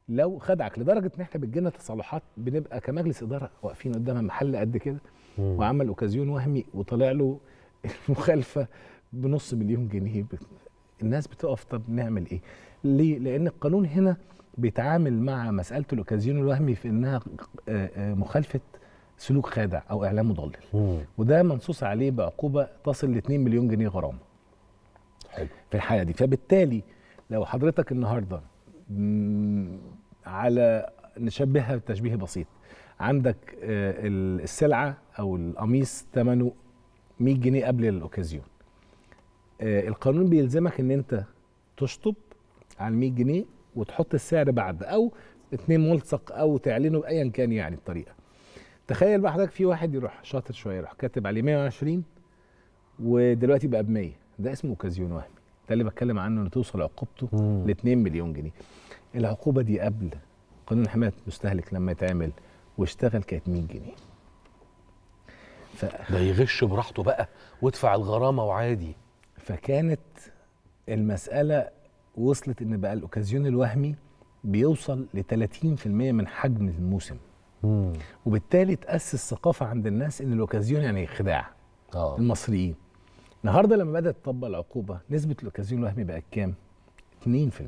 لو خدعك لدرجه ان احنا بتجينا تصالحات بنبقى كمجلس اداره واقفين قدامها محل قد كده وعمل اوكازيون وهمي وطلع له المخالفه بنص مليون جنيه بت- الناس بتقف طب نعمل ايه؟ ليه؟ لان القانون هنا بيتعامل مع مساله الاوكازيون الوهمي في انها آه، آه، مخالفه سلوك خادع او اعلام مضلل وده منصوص عليه بعقوبه تصل ل 2 مليون جنيه غرامه حلو في الحاله دي فبالتالي لو حضرتك النهارده مم، على نشبهها بتشبيه بسيط عندك آه، ال- السلعه او القميص ثمنه 100 جنيه قبل الاوكازيون آه، القانون بيلزمك ان انت تشطب على 100 جنيه وتحط السعر بعد او اتنين ملصق او تعلنه بايا كان يعني الطريقه تخيل بقى حضرتك في واحد يروح شاطر شويه يروح كاتب عليه 120 ودلوقتي بقى ب 100 ده اسمه اوكازيون وهمي ده اللي بتكلم عنه ان توصل عقوبته ل 2 مليون جنيه العقوبه دي قبل قانون حمايه المستهلك لما يتعمل واشتغل كانت 100 جنيه ف... ده يغش براحته بقى وادفع الغرامه وعادي فكانت المساله وصلت ان بقى الاوكازيون الوهمي بيوصل ل 30% من حجم الموسم وبالتالي تاسس ثقافه عند الناس ان الاوكازيون يعني خداع اه المصريين النهارده لما بدات تطبق العقوبه نسبه الاوكازيون الوهمي بقت كام 2%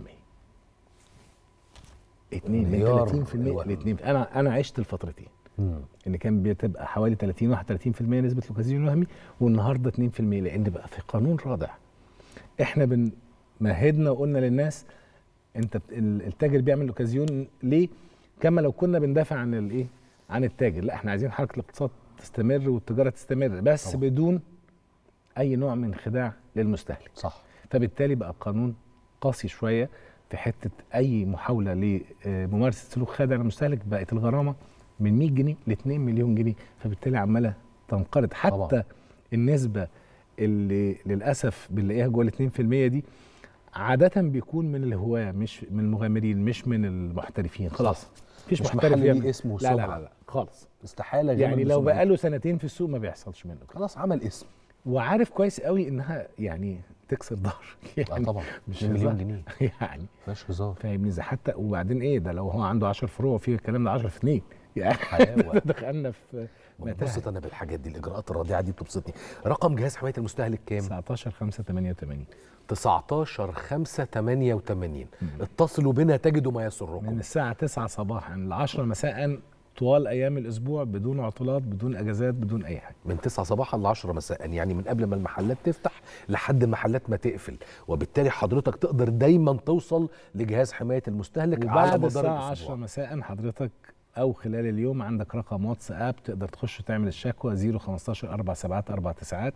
2 مليار من 30% الوهم. ل 2 انا انا عشت الفترتين مم. ان كان بتبقى حوالي 30 31% نسبه الاوكازيون الوهمي والنهارده 2% لان بقى في قانون رادع احنا بن مهدنا وقلنا للناس انت بت- ال- التاجر بيعمل اوكازيون ليه كما لو كنا بندافع عن الايه عن التاجر لا احنا عايزين حركه الاقتصاد تستمر والتجاره تستمر بس طبعا. بدون اي نوع من خداع للمستهلك صح فبالتالي بقى القانون قاسي شويه في حته اي محاوله لممارسه سلوك خادع للمستهلك بقت الغرامه من 100 جنيه ل 2 مليون جنيه فبالتالي عماله تنقرض حتى طبعا. طبعا. النسبه اللي للاسف بنلاقيها جوه ال 2% دي عاده بيكون من الهواه مش من المغامرين مش من المحترفين خلاص مفيش مش محترف محل ليه يعمل اسم لا لا وسمعة. لا لا خالص استحاله غير يعني لو بسمعته. بقاله سنتين في السوق ما بيحصلش منه كده. خلاص عمل اسم وعارف كويس قوي انها يعني تكسر ظهر اه يعني طبعا مش 2 مليون هزار. جنيه يعني مفيش هزار فاهمني ازاي حتى وبعدين ايه ده لو هو عنده 10 فروع في الكلام ده 10 في 2 يعني حلاوة. دخلنا في بنبسط انا بالحاجات دي الاجراءات الرادعه دي بتبسطني رقم جهاز حمايه المستهلك كام 19 5 88 19 5 88 اتصلوا بنا تجدوا ما من يسركم الساعة 9 صباحا ل 10 مساء طوال ايام الاسبوع بدون عطلات بدون اجازات بدون اي حاجه من 9 صباحا ل 10 مساء يعني من قبل ما المحلات تفتح لحد المحلات ما تقفل وبالتالي حضرتك تقدر دايما توصل لجهاز حمايه المستهلك على وبعد مدار الساعة الاسبوع 10 مساء حضرتك او خلال اليوم عندك رقم واتساب تقدر تخش تعمل الشكوى 015 4 سبعات 4 تسعات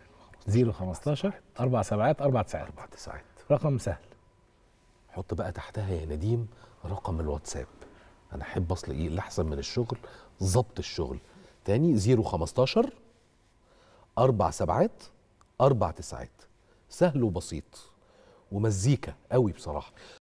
015 4 سبعات 4 تسعات اربع ساعات رقم سهل حط بقى تحتها يا نديم رقم الواتساب انا احب اصل ايه اللي احسن من الشغل ضبط الشغل تاني 015 اربع سبعات اربع تسعات سهل وبسيط ومزيكا قوي بصراحه